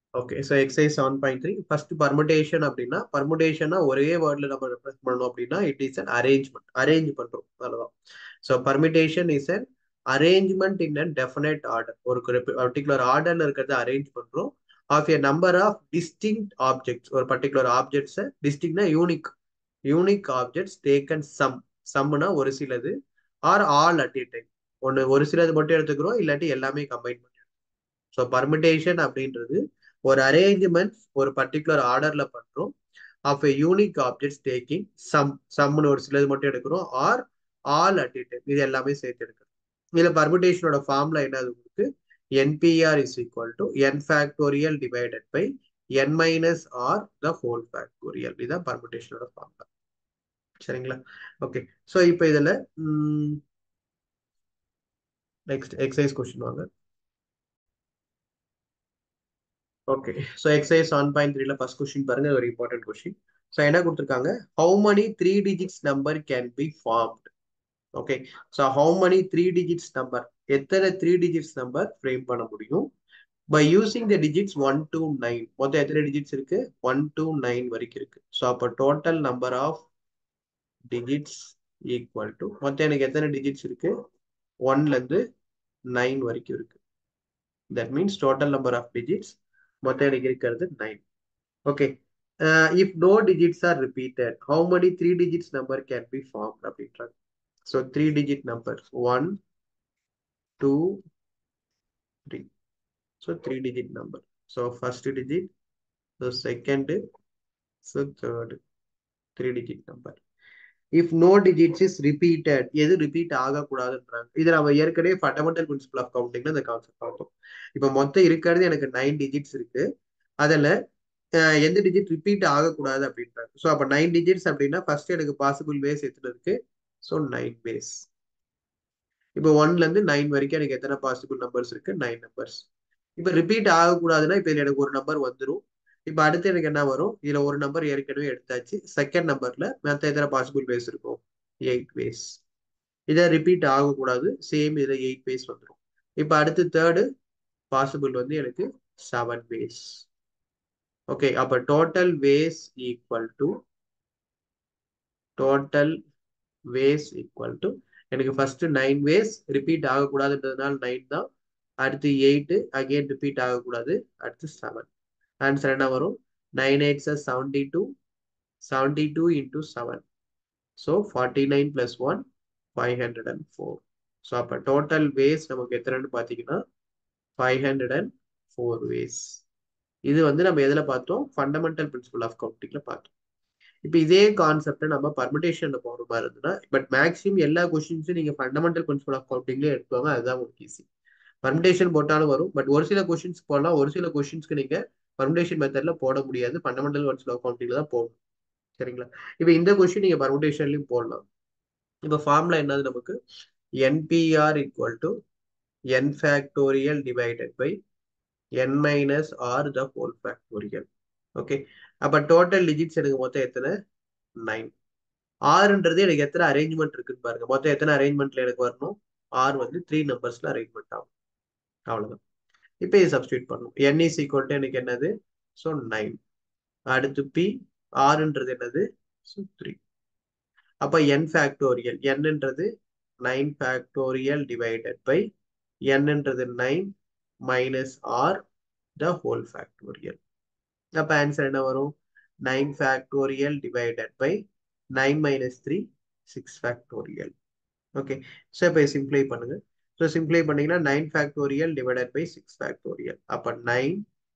Okay so exercise seven point three first permutation அப்படின்னா பர்முடேஷனா ஒரே வேர்ட்ல நம்ம ரெப்ரஸ் பண்ணணும் அப்படின்னா it is an arrangement arrange பண்றோம் அவ்வளவுதான் so permutation is an arrangement in an definite order ஒரு பர்டிகுலர் ஆர்டர்ல இருக்கிறத அரேஞ்ச் பண்றோம் of a number of distinct objects ஒரு பர்டிகுலர் ஆப்ஜெக்ட்ஸை டிஸ்டிங்னா unique unique objects taken some சம்னா ஒரு சிலது or all at a time ஒன்று ஒரு சிலது மட்டும் எடுத்துக்கிறோம் இல்லாட்டி எல்லாமே கம்பைன் பண்ணி ஸோ பர்மிடேஷன் அப்படின்றது ஒரு அரேஞ்ச்மெண்ட் ஒரு பர்டிகுலர் ஆர்டர்ல பண்றோம் of a unique objects taking some சம்னு ஒரு சிலது மட்டும் எடுக்கிறோம் or all at a time இது எல்லாமே சேர்த்து எடுக்கிறோம் இதுல பர்மிடேஷனோட ஃபார்ம்ல என்னது உங்களுக்கு NPR is equal to n factorial divided by n minus r the whole factorial இதுதான் பர்முடேஷனோட ஃபார்முலா சரிங்களா ஓகே ஸோ இப்போ இதுல நெக்ஸ்ட் எக்ஸசைஸ் கொஸ்டின் வாங்க okay so exercise one point த்ரீல ஃபர்ஸ்ட் கொஸ்டின் பாருங்க ஒரு இம்பார்ட்டன்ட் கொஸ்டின் ஸோ என்ன கொடுத்துருக்காங்க how many three digits number can be formed okay so how many three digits number எத்தனை த்ரீ டிஜிட்ஸ் நம்பர் ஃப்ரேம் பண்ண முடியும் by using the digits one two nine மொத்தம் எத்தனை digits இருக்கு ஒன் டூ நைன் வரைக்கும் இருக்கு ஸோ அப்போ total number of digits equal to மொத்தம் எனக்கு எத்தனை டிஜிட்ஸ் இருக்கு ஒன்ல இருந்து நைன் வரைக்கும் இருக்கு that means total number of digits மொத்தம் எனக்கு இருக்கிறது nine okay if no digits are repeated how many three digits number can be form அப்படின்றாங்க so three digit number one two three so three digit number so first digit so second so third three digit number if no digits is repeated எது repeat ஆகக்கூடாதுன்றாங்க இது நம்ம ஏற்கனவே fundamental principle of கவுண்டிங்ல இந்த concept பார்த்தோம் இப்போ மொத்தம் இருக்கிறது எனக்கு நைன் டிஜிட்ஸ் இருக்கு அதில் எந்த டிஜிட் ரிப்பீட் ஆகக்கூடாது அப்படின்றாங்க ஸோ அப்போ நைன் டிஜிட்ஸ் அப்படின்னா ஃபர்ஸ்ட் எனக்கு பாசிபிள் வேஸ் எத்தனை இருக்கு ஸோ நைன் வேஸ் இப்போ ஒன்ல இருந்து நைன் வரைக்கும் எனக்கு எத்தனை பாசிபிள் நம்பர்ஸ் இருக்கு நைன் நம்பர்ஸ் இப்போ ரிப்பீட் ஆகக்கூடாதுன்னா இப்போ எனக்கு ஒரு நம்பர் வந்துடும் இப்போ அடுத்து எனக்கு என்ன வரும் இதுல ஒரு நம்பர் ஏற்கனவே எடுத்தாச்சு செகண்ட் நம்பர்ல மற்ற எத்தனை பாசிபிள் வேஸ் இருக்கும் எயிட் வேஸ் இதை ரிப்பீட் ஆகக்கூடாது சேம் இதுல எயிட் வேஸ் வந்துடும் இப்போ அடுத்து தேர்டு பாசிபிள் வந்து எனக்கு செவன் வேஸ் ஓகே அப்ப total ways equal to total ways equal to எனக்கு ஃபர்ஸ்ட் நைன் வேஸ் ரிப்பீட் ஆகக்கூடாதுன்றதுனால நைன் தான் அடுத்து எயிட் அகெயின் ரிப்பீட் ஆகக்கூடாது அடுத்து செவன் ஆன்சர் என்ன வரும் நைன் எயிட் சார் seventy two seventy two into seven so forty nine plus one five hundred and four so அப்போ டோட்டல் வேஸ் நமக்கு எத்தனைன்னு பார்த்தீங்கன்னா five hundred and four ways இது வந்து நம்ம எதில் பார்த்தோம் ஃபண்டமெண்டல் பிரின்சிபல் ஆஃப் கவுண்டிங்ல பார்த்தோம் இப்போ இதே கான்செப்டை நம்ம பர்மிடேஷன்ல போகிற மாதிரி இருந்ததுன்னா பட் மேக்ஸிமம் எல்லா கொஸ்டின்ஸும் நீங்க ஃபண்டமெண்டல் பிரின்சிபல் ஆஃப் கவுண்டிங்லேயே எடுத்துவாங்க அதுதான் உங்களுக்கு ஈஸி பர்மிடேஷன் போட்டாலும் வரும் பட் ஒரு சில கொஸ்டின்ஸ் போடலாம் ஒரு சில கொஸ்டின்ஸ்க்கு நீங்க பர்மிடேஷன் மெத்தட்ல போட முடியாது ஃபண்டமெண்டல் பிரின்சிபல் ஆஃப் கவுண்டிங்ல தான் போடணும் சரிங்களா இப்போ இந்த கொஸ்டின் நீங்க பர்மிடேஷன்லயும் போடலாம் இப்போ ஃபார்முலா என்னது நமக்கு nPr equal to N factorial divided by N minus R the whole factorial okay அப்ப டோட்டல் டிஜிட்ஸ் எனக்கு மொத்தம் எத்தனை நைன் ஆறுன்றது எனக்கு எத்தனை அரேஞ்ச்மெண்ட் இருக்குன்னு பாருங்க மொத்தம் எத்தனை அரேஞ்ச்மெண்ட்ல எனக்கு வரணும் ஆர் வந்து த்ரீ நம்பர்ஸ்ல அரேஞ்ச்மெண்ட் ஆகும் அவ்வளவுதான் இப்போ இது சப்ஸ்டியூட் பண்ணும் என் இஸ் ஈக்குவல் டு எனக்கு என்னது ஸோ நைன் அடுத்து பி ஆறுன்றது என்னது ஸோ த்ரீ அப்ப என் ஃபேக்டோரியல் என்னன்றது நைன் ஃபேக்டோரியல் டிவைடட் பை என்னன்றது nine minus R the whole factorial அப்ப ஆன்சர் என்ன வரும் nine factorial divided by nine minus three six factorial okay so இப்போ சிம்ப்ளை பண்ணுங்க ஸோ சிம்ப்ளை பண்ணீங்கன்னா nine factorial divided by six factorial அப்போ nine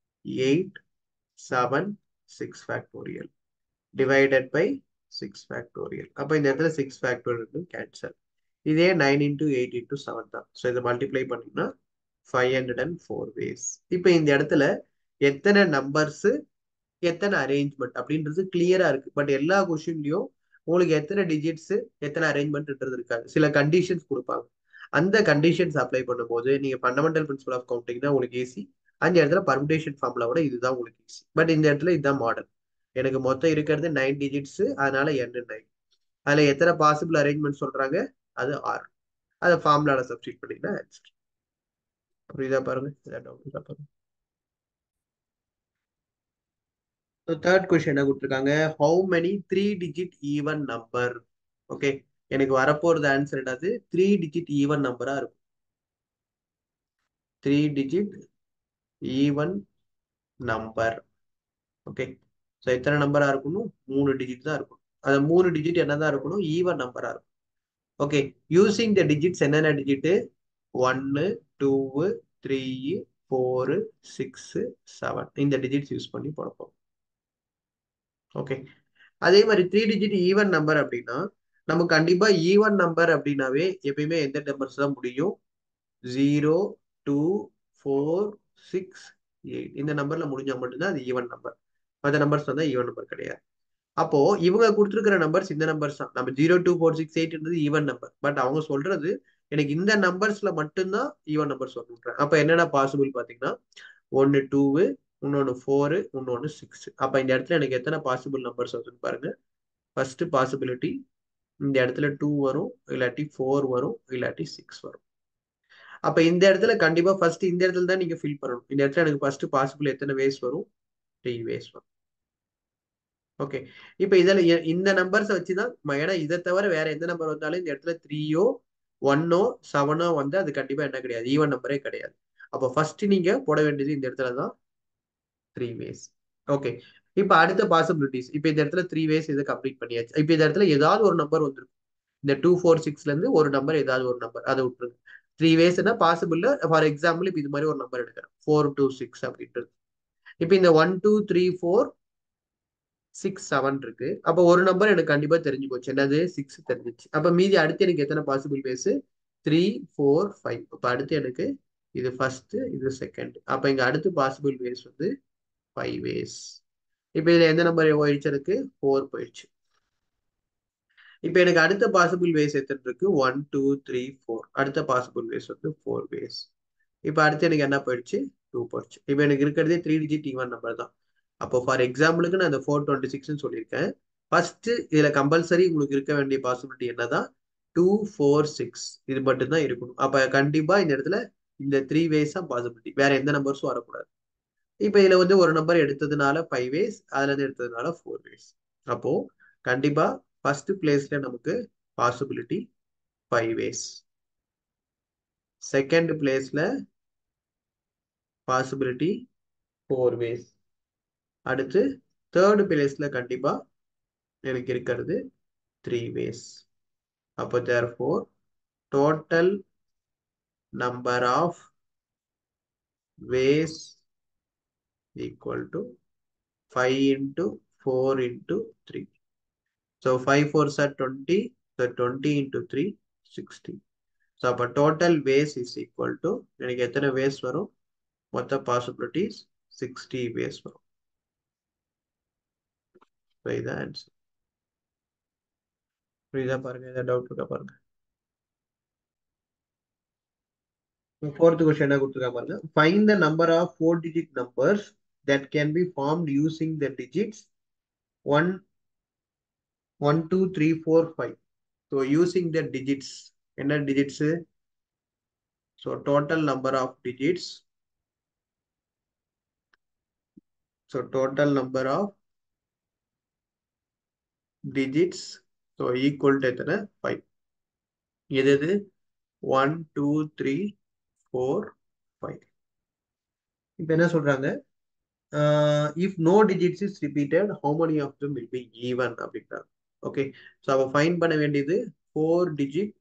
eight seven six factorial divided by six factorial அப்போ இந்த இடத்துல சிக்ஸ் ஃபேக்டோரியல் கேன்சல் இதே nine into eight into seven தான் ஸோ இதை மல்டிப்ளை பண்ணீங்கன்னா five hundred and four ways இப்போ இந்த இடத்துல எத்தனை நம்பர்ஸ் எத்தனை அரேஞ்ச்மெண்ட் அப்படின்றது கிளியரா இருக்கு பட் எல்லா கொஸ்டின்லயும் உங்களுக்கு எத்தனை டிஜிட்ஸ் எத்தனை அரேஞ்ச்மெண்ட்ன்றது இருக்காது சில கண்டிஷன்ஸ் கொடுப்பாங்க அந்த கண்டிஷன்ஸ் அப்ளை பண்ணும்போது நீங்க ஃபண்டமெண்டல் பிரின்சிபல் ஆஃப் கவுண்டிங் தான் உங்களுக்கு ஈஸி அந்த இடத்துல பர்முடேஷன் ஃபார்ம்ல விட இதுதான் உங்களுக்கு ஈஸி பட் இந்த இடத்துல இதுதான் மாடல் எனக்கு மொத்தம் இருக்கிறது நைன் டிஜிட்ஸ் அதனால என் நைன் அதுல எத்தனை பாசிபிள் அரேஞ்ச்மெண்ட் சொல்றாங்க அது ஆறு அதை ஃபார்முலால சப்ஸ்டியூட் பண்ணிங்கன்னா ஆன்சர் புரியுதா பாருங்க பாருங்க தேர்ட் கொஸ்டின் என்ன கொடுத்துருக்காங்க how many three digit even number okay எனக்கு வரப்போறது ஆன்சர் என்னது த்ரீ டிஜிட் ஈவன் நம்பரா இருக்கும் three digit even number okay so எத்தனை நம்பரா இருக்கணும் மூணு டிஜிட் தான் இருக்கணும் அந்த மூணு டிஜிட் என்னதான் இருக்கணும் ஈவன் நம்பரா இருக்கும் ஓகே யூசிங் த டிஜிட்ஸ் என்னென்ன டிஜிட்டு ஒன்னு two three four six seven இந்த டிஜிட்ஸ் யூஸ் பண்ணி போடப்போம் ஓகே அதே மாதிரி த்ரீ டிஜிட் ஈவன் நம்பர் அப்படின்னா நம்ம கண்டிப்பா ஈவன் நம்பர் அப்படின்னாவே எப்பயுமே எந்த நம்பர்ஸ் தான் முடியும் zero two four six eight இந்த நம்பர்ல முடிஞ்சா மட்டும்தான் அது ஈவன் நம்பர் மற்ற நம்பர்ஸ் வந்து ஈவன் நம்பர் கிடையாது அப்போ இவங்க கொடுத்துருக்கிற நம்பர்ஸ் இந்த நம்பர்ஸ் தான் நம்ம ஜீரோ டூ ஃபோர் சிக்ஸ் எயிட்ன்றது ஈவன் நம்பர் பட் அவங்க சொல்றது எனக்கு இந்த நம்பர்ஸ்ல மட்டும்தான் ஈவன் நம்பர் சொல்றேன் அப்ப என்னென்ன பாசிபிள் பாத்தீங்கன்னா ஒன்னு டூவு இன்னொன்னு ஃபோரு இன்னொன்னு சிக்ஸ் அப்ப இந்த இடத்துல எனக்கு எத்தனை பாசிபிள் நம்பர்ஸ் வருதுன்னு பாருங்க ஃபர்ஸ்ட் பாசிபிலிட்டி இந்த இடத்துல டூ வரும் இல்லாட்டி ஃபோர் வரும் இல்லாட்டி சிக்ஸ் வரும் அப்ப இந்த இடத்துல கண்டிப்பா ஃபர்ஸ்ட் இந்த இடத்துல தான் நீங்க ஃபில் பண்ணணும் இந்த இடத்துல எனக்கு ஃபர்ஸ்ட் பாசிபிள் எத்தனை வேஸ் வரும் த்ரீ வேஸ் வரும் ஓகே இப்போ இதில் இந்த நம்பர்ஸை வச்சு தான் ஏன்னா இதை தவிர வேற எந்த நம்பர் வந்தாலும் இந்த இடத்துல த்ரீயோ ஒன்னோ செவனோ வந்து அது கண்டிப்பா என்ன கிடையாது ஈவன் நம்பரே கிடையாது அப்போ ஃபர்ஸ்ட் நீங்க போட வேண்டியது இந்த இடத்துல தான் த்ரீ வேஸ் ஓகே இப்போ அடுத்த பாசிபிலிட்டிஸ் இப்போ இந்த இடத்துல த்ரீ வேஸ் இதை கம்ப்ளீட் பண்ணியாச்சு இப்போ இந்த இடத்துல ஏதாவது ஒரு நம்பர் வந்துருக்கும் இந்த டூ ஃபோர் சிக்ஸ்ல இருந்து ஒரு நம்பர் ஏதாவது ஒரு நம்பர் அதை விட்டுருங்க த்ரீ வேஸ்னா பாசிபிள் ஃபார் எக்ஸாம்பிள் இப்போ இது மாதிரி ஒரு நம்பர் எடுக்கிறேன் ஃபோர் டூ சிக்ஸ் அப்படின்றது இப்போ இந்த one two three four six seven இருக்கு அப்போ ஒரு நம்பர் எனக்கு கண்டிப்பா தெரிஞ்சு போச்சு என்னது சிக்ஸ் தெரிஞ்சிச்சு அப்ப மீதி அடுத்து எனக்கு எத்தனை possible ways three four five அப்ப அடுத்து எனக்கு இது ஃபர்ஸ்ட் இது செகண்ட் அப்ப இங்க அடுத்து பாசிபிள் வேஸ் வந்து ஃபைவ் வேஸ் இப்ப இதுல எந்த நம்பர் போயிடுச்சு எனக்கு ஃபோர் போயிடுச்சு இப்ப எனக்கு அடுத்த பாசிபிள் வேஸ் எத்தனை இருக்கு ஒன் டூ த்ரீ ஃபோர் அடுத்த பாசிபிள் வேஸ் வந்து ஃபோர் வேஸ் இப்ப அடுத்து எனக்கு என்ன போயிடுச்சு டூ போயிடுச்சு இப்ப எனக்கு இருக்கிறதே த்ரீ டிஜிட் ஈவன் நம்பர் தான் அப்போ ஃபார் எக்ஸாம்பிளுக்கு நான் இந்த ஃபோர் டுவெண்ட்டி சிக்ஸ்னு சொல்லியிருக்கேன் ஃபர்ஸ்ட் இதுல கம்பல்சரி உங்களுக்கு இருக்க வேண்டிய பாசிபிலிட்டி என்னதான் டூ ஃபோர் சிக்ஸ் இது மட்டும் தான் இருக்கணும் அப்ப கண்டிப்பா இந்த இடத்துல இந்த த்ரீ வேஸ் தான் பாசிபிலிட்டி வேற எந்த நம்பர்ஸும் வரக்கூடாது இப்ப இதுல வந்து ஒரு நம்பர் எடுத்ததுனால ஃபைவ் வேஸ் அதுல இருந்து எடுத்ததுனால ஃபோர் வேஸ் அப்போ கண்டிப்பா ஃபர்ஸ்ட் பிளேஸ்ல நமக்கு பாசிபிலிட்டி ஃபைவ் வேஸ் செகண்ட் பிளேஸ்ல பாசிபிலிட்டி ஃபோர் வேஸ் அடுத்து தேர்டு பிளேஸ்ல கண்டிப்பா எனக்கு இருக்கிறது த்ரீ வேஸ் அப்போ therefore total number of ways equal to five into four into three so five four சார் twenty so twenty into three sixty so அப்போ total ways is equal to எனக்கு எத்தனை ways வரும் மொத்த பாசிபிலிட்டிஸ் sixty ways வரும் so இதான் answer புரியுதா பாருங்க ஏதாவது டவுட் இருக்கா பாருங்க ஃபோர்த் கொஸ்டின் என்ன கொடுத்துருக்காங்க பாருங்க find the number of four digit numbers that can be formed using the digits one one two three four five so using the digits என்ன digits so total number of digits so total number of digits so equal to எத்தனை five எது எது one two three four five இப்போ என்ன சொல்றாங்க if no digits is repeated how many of them will be even அப்படின்றாங்க okay so அப்போ find பண்ண வேண்டியது four digit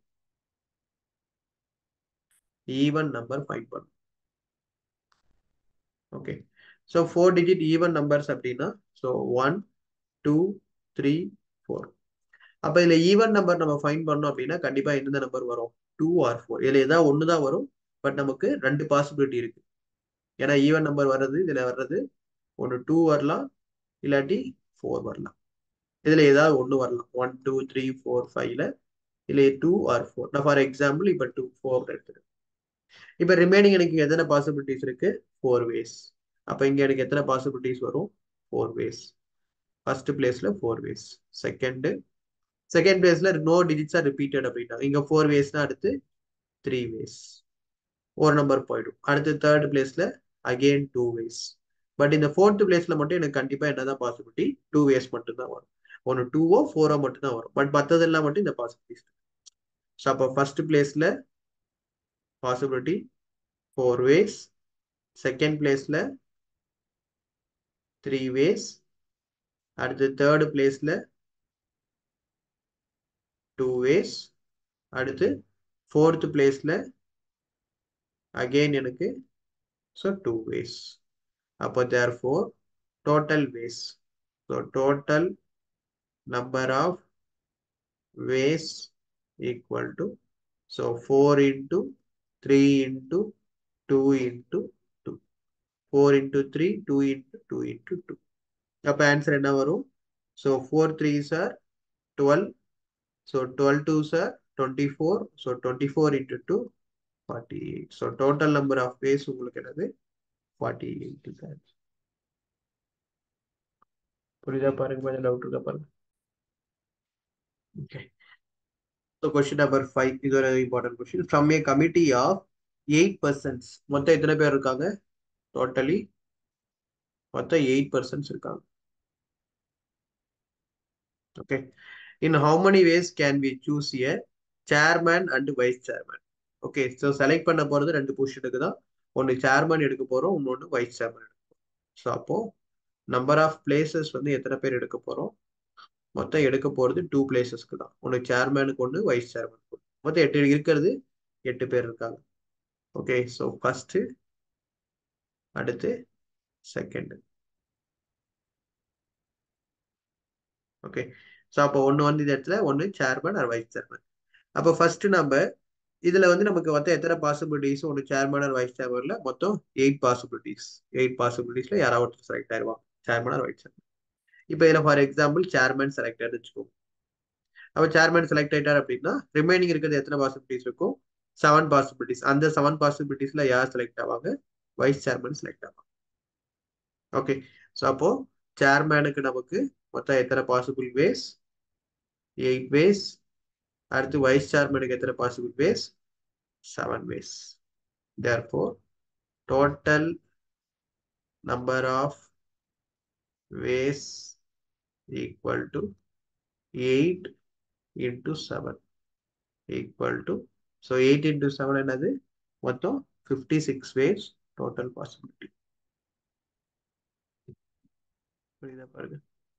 even number find பண்ணும் okay so four digit even numbers அப்படின்னா so one two three four அப்போ இதில் even number நம்ம fine பண்ணோம் அப்படின்னா கண்டிப்பாக எந்தெந்த நம்பர் வரும் டூ ஆர் ஃபோர் இதில் ஏதாவது ஒன்று தான் வரும் பட் நமக்கு ரெண்டு பாசிபிலிட்டி இருக்கு ஏன்னா ஈவன் நம்பர் வர்றது இதில் வர்றது ஒன்று டூ வரலாம் இல்லாட்டி ஃபோர் வரலாம் இதில் ஏதாவது ஒன்று வரலாம் ஒன் டூ த்ரீ ஃபோர் ஃபைவ்ல இல்லை டூ ஆர் ஃபோர் நான் ஃபார் எக்ஸாம்பிள் இப்போ டூ ஃபோர் எடுத்துக்கிறேன் இப்போ ரிமைனிங் எனக்கு எத்தனை பாசிபிலிட்டிஸ் இருக்கு ஃபோர் வேஸ் அப்போ இங்கே எனக்கு எத்தனை பாசிபிலிட்டிஸ் வரும் ஃபோர் வேஸ் ஃபர்ஸ்ட் பிளேஸ்ல ஃபோர் வேஸ் செகண்ட் செகண்ட் பிளேஸ்ல நோ டிஜிட்ஸா ரிப்பீட்டட் அப்படின்னா இங்க ஃபோர் வேஸ்னா அடுத்து த்ரீ வேஸ் ஒரு நம்பர் போயிடும் அடுத்து தேர்ட் பிளேஸ்ல அகெயின் டூ வேஸ் பட் இந்த ஃபோர்த் பிளேஸ்ல மட்டும் எனக்கு கண்டிப்பா என்னதான் பாசிபிலிட்டி டூ வேஸ் மட்டும் தான் வரும் ஒன்று டூவோ ஃபோரோ மட்டும் தான் வரும் பட் மற்றதெல்லாம் மட்டும் இந்த பாசிபிலிட்டிஸ் ஸோ அப்போ ஃபர்ஸ்ட் பிளேஸ்ல பாசிபிலிட்டி ஃபோர் வேஸ் செகண்ட் பிளேஸ்ல த்ரீ வேஸ் அடுத்து தேர்டு பிளேஸ்ல டூ வேஸ் அடுத்து ஃபோர்த் பிளேஸ்ல அகெயின் எனக்கு ஸோ டூ வேஸ் அப்போ therefore total ways so total number of ways equal to so four into three into two into two four into three two into two into two அப்போ answer என்ன வரும் so four three சார் twelve so twelve two sir twenty four so twenty four into two forty eight so total number of ways உங்களுக்கு என்னது forty eight sir புரியுதா பாருங்க கொஞ்சம் doubt இருக்கா பாருங்க okay so question number five இது ஒரு important question from a committee of eight persons மொத்தம் எத்தனை பேர் இருக்காங்க டோட்டலி மொத்தம் எயிட் பர்சன்ஸ் இருக்காங்க okay in how many ways can we choose a chairman and vice chairman okay so select பண்ண போகிறது ரெண்டு பொசிஷனுக்கு தான் ஒன்று சேர்மேன் எடுக்க போகிறோம் இன்னொன்று வைஸ் சேர்மேன் எடுக்க போகிறோம் ஸோ அப்போ நம்பர் ஆஃப் பிளேசஸ் வந்து எத்தனை பேர் எடுக்க போகிறோம் மொத்தம் எடுக்க போகிறது டூ பிளேசஸ்க்கு தான் ஒன்று சேர்மேனுக்கு ஒன்று வைஸ் சேர்மேனுக்கு ஒன்று மொத்தம் எட்டு இருக்கிறது எட்டு பேர் இருக்காங்க ஓகே ஸோ ஃபஸ்ட்டு அடுத்து செகண்ட் ஓகே ஸோ அப்போ ஒன்று வந்து இந்த இடத்துல ஒன்று சேர்மேன் ஆர் வைஸ் சேர்மேன் அப்போ ஃபர்ஸ்ட் நம்ம இதில் வந்து நமக்கு மொத்தம் எத்தனை பாசிபிலிட்டிஸ் ஒன்று சேர்மன் ஆர் வைஸ் சேர்மனில் மொத்தம் எயிட் பாசிபிலிட்டிஸ் எயிட் பாசிபிலிட்டிஸில் யாராவது ஒருத்தர் செலக்ட் ஆயிடுவாங்க சேர்மன் ஆர் வைஸ் சேர்மன் இப்போ இதில் ஃபார் எக்ஸாம்பிள் சேர்மன் செலக்ட் ஆயிட்டு வச்சுக்கோங்க அப்போ சேர்மன் செலக்ட் ஆயிட்டார் அப்படின்னா ரிமைனிங் இருக்கிறது எத்தனை பாசிபிலிட்டிஸ் இருக்கும் செவன் பாசிபிலிட்டிஸ் அந்த செவன் பாசிபிலிட்டிஸ்ல யார் செலக்ட் ஆவாங்க வைஸ் சேர்மன் செலக்ட் ஆவாங்க ஓகே ஸோ அப்போ சேர்மேனுக்கு நமக்கு மொத்தம் எத்தனை பாசிபிள் வேஸ் எயிட் வேஸ் அடுத்து வைஸ் சேர்மனுக்கு எத்தனை possible ways seven ways therefore total number of ways equal to eight into seven equal to so eight into seven என்னது மொத்தம் fifty six ways total possibility புரியுதா பாருங்க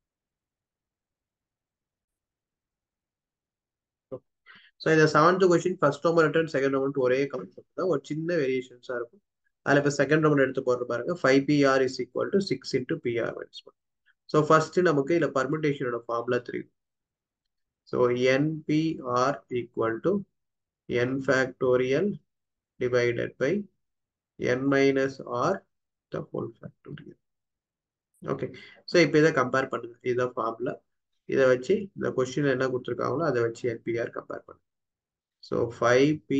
ஸோ இந்த seventh question first Roman return second Roman ஒரே concept தான் ஒரு சின்ன வேரியேஷன்ஸாக இருக்கும் அதில் இப்போ செகண்ட் ரோமன் எடுத்து போடுற பாருங்க five PR is equal to six into PR minus one so first நமக்கு இதில் பர்மிட்டேஷனோட ஃபார்முலா தெரியும் so NPR equal to N factorial divided by N minus R the whole factorial okay so இப்போ இதை compare பண்ணுங்க இதுதான் ஃபார்முலா இதை வச்சு இந்த கொஸ்டின் என்ன கொடுத்துருக்காங்களோ அதை வச்சு என்பிஆர் கம்பேர் பண்ணுங்க so five P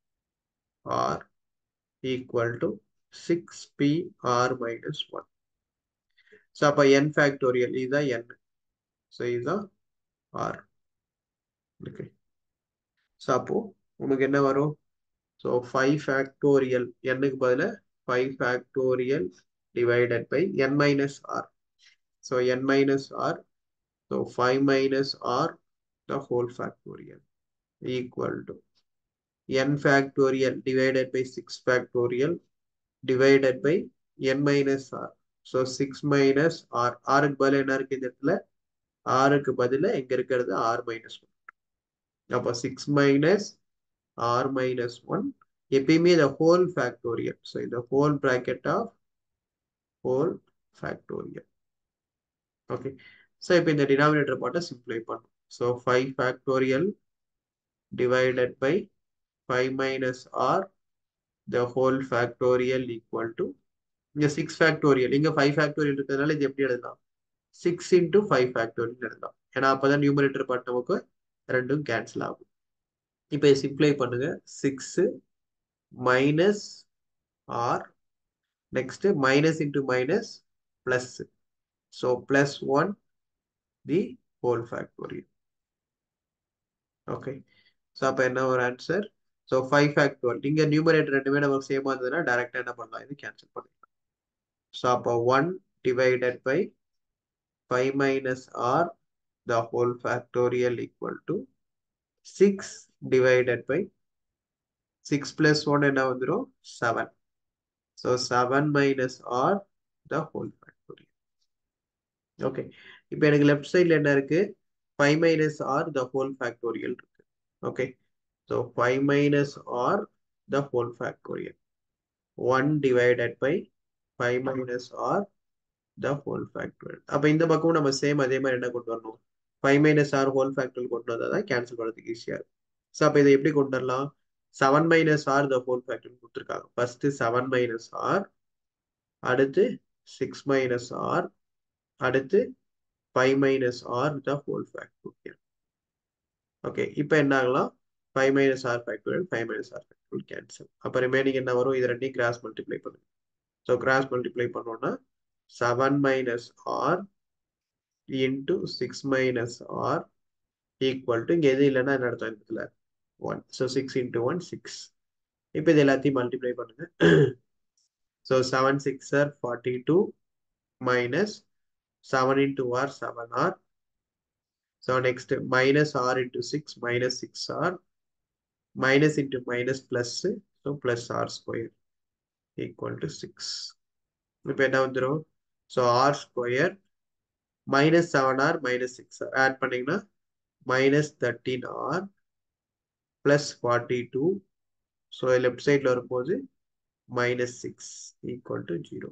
R equal to six P R minus one so அப்போ என் ஃபேக்டோரியல் இதுதான் என் ஸோ இதுதான் ஆர் ஓகே ஸோ அப்போ உனக்கு என்ன வரும் ஸோ ஃபைவ் ஃபேக்டோரியல் என்னுக்கு பதிலாக five factorial divided by n minus r. So n minus r, so 5 minus r, the whole factorial equal to n factorial divided by 6 factorial divided by n minus r. So 6 minus r. r க்கு பதில் என்ன இருக்கு இந்த இடத்துல r க்கு பதில் எங்க இருக்கிறது r minus 1. அப்போ 6 minus r minus 1 எப்பயுமே the whole factorial. So இந்த whole bracket of whole factorial. Okay. So, இப்போ இந்த denominator part simplify பண்ணும். So, 5 factorial divided by 5 minus r the whole factorial equal to இங்க 6 factorial இங்க 5 factorial இருக்கிறதுனால இது எப்படி எழுதலாம் 6 into 5 factorial எழுதலாம் ஏன்னா அப்பதான் நியூமரேட்டர் பார்ட் நமக்கு ரெண்டும் கேன்சல் ஆகும் இப்போ சிம்ப்ளை பண்ணுங்க 6 minus R next minus into minus plus so plus 1 the whole factorial okay so அப்ப என்ன ஒரு ஆன்சர் so 5 factorial இங்க நியூமரேட்டர் ரெண்டுமே நமக்கு சேமா இருந்ததுன்னா டைரக்டா என்ன பண்ணலாம் இது கேன்சல் பண்ணிடலாம் ஸோ அப்போ one divided by five minus R the whole factorial equal to six divided by six plus one என்ன வந்துடும் seven so seven minus R the whole factorial okay இப்போ எனக்கு லெஃப்ட் சைடில் என்ன இருக்கு five minus R the whole factorial இருக்கு okay so five minus R the whole factorial one divided by five minus R the whole factorial அப்போ இந்த பக்கம் நம்ம சேம் அதே மாதிரி என்ன கொண்டு வரணும் five minus R whole factorial கொண்டு வந்தால் தான் கேன்சல் பண்ணுறதுக்கு ஈஸியாக இருக்கும் ஸோ அப்போ இதை எப்படி கொண்டு வரலாம் seven minus R the whole factorial கொடுத்துருக்காங்க ஃபர்ஸ்ட் செவன் மைனஸ் ஆர் அடுத்து சிக்ஸ் மைனஸ் ஆர் அடுத்து five minus R the whole factorial okay இப்போ என்ன ஆகலாம் five minus R factorial five minus R factorial cancel அப்போ ரிமைனிங் என்ன வரும் இது ரெண்டையும் கிராஸ் மல்டிப்ளை பண்ணுங்க ஸோ கிராஸ் மல்டிப்ளை பண்ணோம்னா seven minus R into six minus R equal to இங்கே எது இல்லைன்னா என்ன அர்த்தம் இந்த இடத்துல one so six into one six இப்போ இது எல்லாத்தையும் மல்டிப்ளை பண்ணுங்க so seven six R forty two minus seven into R seven R so next minus R into six minus six R minus into minus plus so plus R square equal to six இப்போ என்ன வந்துடும் so R square minus seven R minus six R add பண்ணிங்கன்னா minus thirteen R plus forty two so left சைடில் வரும்போது minus six equal to zero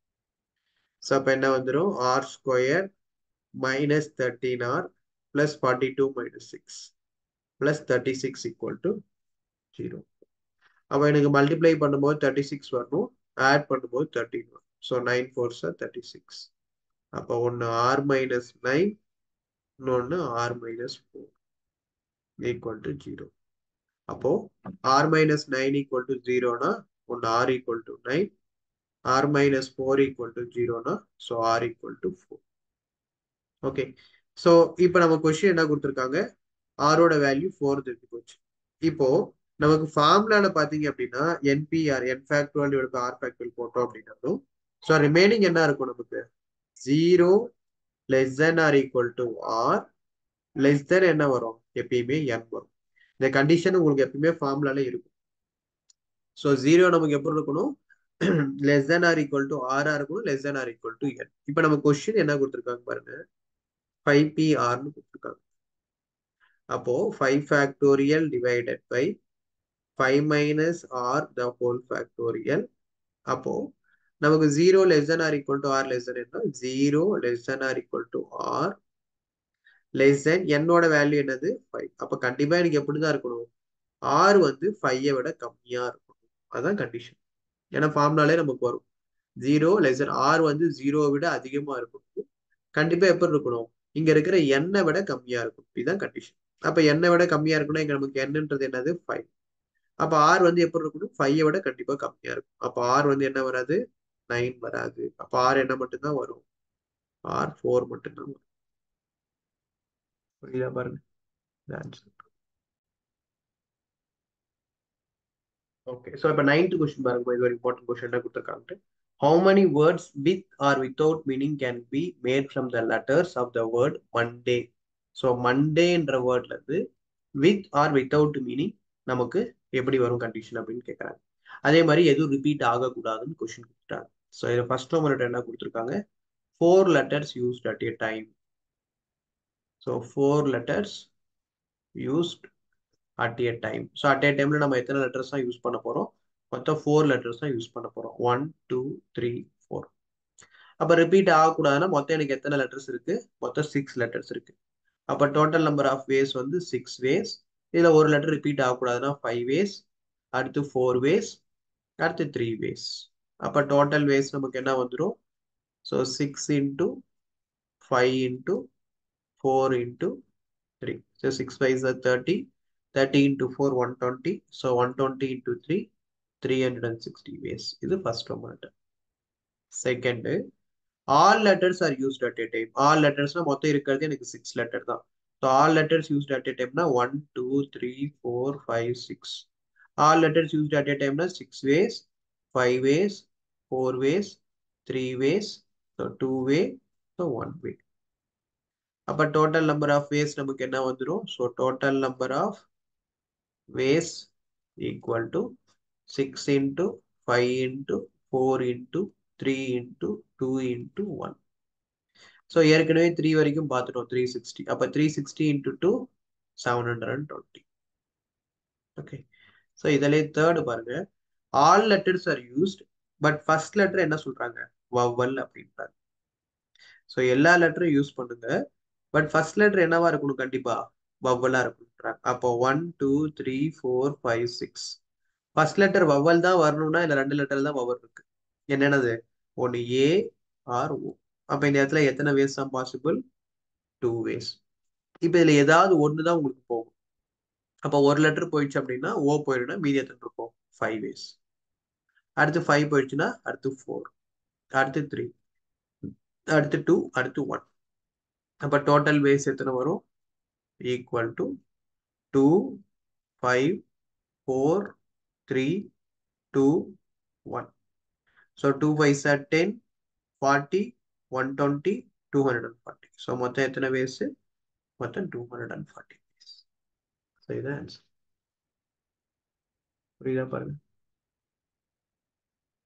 so அப்போ என்ன வந்துடும் R square minus thirteen R plus forty two minus six plus thirty six equal to zero அப்போ எனக்கு multiply பண்ணும்போது thirty six வரணும் add பண்ணும்போது தேர்ட்டின் வரும் ஸோ நைன் ஃபோர் சார் தேர்ட்டி சிக்ஸ் அப்போ ஒன்று ஆர் மைனஸ் நைன் இன்னொன்று R minus four equal to zero அப்போ R minus nine equal to ஜீரோனா ஒன்று R equal to nine R minus four equal to ஜீரோனா so R equal to four okay so இப்போ நம்ம question என்ன கொடுத்துருக்காங்க ஆரோட வேல்யூ ஃபோர் தெரிஞ்சு போச்சு இப்போ நமக்கு ஃபார்முலால பாத்தீங்க அப்படின்னா NPR N factorial divide R factorial போட்டோம் அப்படின்னாலும் ஸோ ரிமைனிங் என்ன இருக்கும் நமக்கு zero less than R equal to R less than என்ன வரும் எப்பயுமே என் வரும் இந்த கண்டிஷன் உங்களுக்கு எப்பயுமே ஃபார்முலால இருக்கும் ஸோ ஜீரோ நமக்கு எப்படி இருக்கணும் less than R equal to ஆரா இருக்கணும் less than R equal to N இப்போ நம்ம கொஸ்டின் என்ன கொடுத்துருக்காங்க பாருங்க ஃபைவ் பி ஆர்னு கொடுத்துருக்காங்க அப்போ five factorial divided by five minus R the whole factorial அப்போ நமக்கு zero less than R equal to R less than என்ன zero less than R equal to R less than என்னோட வேல்யூ என்னது five அப்போ கண்டிப்பா எனக்கு எப்படிதான் இருக்கணும் ஆர் வந்து ஃபைவை விட கம்மியா இருக்கணும் அதான் கண்டிஷன் ஏன்னா ஃபார்ம்னாலே நமக்கு வரும் ஜீரோ லெஸ் தென் ஆர் வந்து ஜீரோவை விட அதிகமா இருக்கணும் கண்டிப்பா எப்படி இருக்கணும் இங்க இருக்கிற எண்ணை விட கம்மியா இருக்கும் இதுதான் கண்டிஷன் அப்ப எண்ணை விட கம்மியா இருக்கணும் இங்க நமக்கு என்னன்றது என்னது ஃபைவ் அப்ப ஆர் வந்து எப்படி இருக்கணும் ஃபைவை விட கண்டிப்பா கம்மியா இருக்கும் அப்ப ஆர் வந்து என்ன வராது நைன் வராது அப்ப ஆர் என்ன மட்டும்தான் வரும் ஆர் ஃபோர் மட்டும்தான் வரும் புரியுதா பாருங்க ஆன்சர் ஓகே ஸோ இப்போ நைன்த் கொஸ்டின் பாருங்க இது ஒரு இம்பார்ட்டன்ட் கொஸ்டின் என்ன கொடுத்துருக்காங்க how many words with or without meaning can be made from the letters of the word Monday so மண்டேன்ற வேர்ட்ல இருந்து வித் ஆர் வித்தவுட் மீனிங் நமக்கு எப்படி வரும் கண்டிஷன் அப்படின்னு கேட்குறாங்க அதே மாதிரி எதுவும் ரிப்பீட் ஆகக்கூடாதுன்னு கொஸ்டின் கொடுத்துட்டாங்க ஸோ இதில் ஃபர்ஸ்ட் நம்பர் என்ன கொடுத்துருக்காங்க four letters used at a time so four letters used at a time so at a டைம்ல நம்ம எத்தனை லெட்டர்ஸ் தான் யூஸ் பண்ண போறோம் மொத்தம் ஃபோர் லெட்டர்ஸ் தான் யூஸ் பண்ண போறோம் ஒன் டூ த்ரீ ஃபோர் அப்போ ரிப்பீட் ஆகக்கூடாதுன்னா மொத்தம் எனக்கு எத்தனை லெட்டர்ஸ் இருக்கு மொத்தம் சிக்ஸ் லெட்டர்ஸ் இருக்கு அப்போ டோட்டல் நம்பர் ஆஃப் வேஸ் வந்து சிக்ஸ் வேஸ் இதுல ஒரு லெட்டர் ரிப்பீட் ஆகக்கூடாதுன்னா ஃபைவ் வேஸ் அடுத்து ஃபோர் வேஸ் அடுத்து த்ரீ வேஸ் அப்போ டோட்டல் வேஸ் நமக்கு என்ன வந்துடும் so six into five into four into three so six five thirty thirty into four one twenty so one twenty into three three hundred and sixty ways இது first ஒமர்ட் second all letters are used at a time all லெட்டர்ஸ்னா மொத்தம் இருக்கிறது எனக்கு six letter தான் so all letters used at a டைம்னா one two three four five six all letters used at a டைம்னா six ways five ways four ways three ways so two way so one way அப்போ total number of ways நமக்கு என்ன வந்துடும் so total number of ways equal to six into five into four into three into two into one so ஏற்கனவே three வரைக்கும் பார்த்துட்டோம் three sixty அப்போ three sixty into two seven hundred and twenty okay so இதிலே third பாருங்க all letters are used but first letter என்ன சொல்றாங்க vowel அப்படின்றாங்க so எல்லா லெட்டரும் யூஸ் பண்ணுங்க பட் ஃபர்ஸ்ட் லெட்டர் என்னவா இருக்கணும் கண்டிப்பா வவ்வலா இருக்கணுன்றாங்க அப்போ one two three four five six first letter vowel தான் வரணும்னா இல்லை ரெண்டு லெட்டர் தான் வவ்வல் இருக்கு என்னென்னது ஒன்று ஏ ஆர் ஓ அப்போ இந்த இடத்துல எத்தனை வேஸ் தான் பாசிபிள் டூ வேஸ் இப்போ இதில் ஏதாவது ஒன்று தான் உங்களுக்கு போகும் அப்போ ஒரு லெட்டர் போயிடுச்சு அப்படின்னா ஓ போயிடுனா மீதி எத்தனை இருக்கும் ஃபைவ் வேஸ் அடுத்து ஃபைவ் போயிடுச்சுன்னா அடுத்து ஃபோர் அடுத்து த்ரீ அடுத்து டூ அடுத்து ஒன் அப்போ டோட்டல் வேஸ் எத்தனை வரும் equal to two five four three two one so two five சார் ten forty one twenty two hundred and forty so மொத்தம் எத்தனை வேஸு மொத்தம் two hundred and forty ways so இதான் answer புரியுதா பாருங்க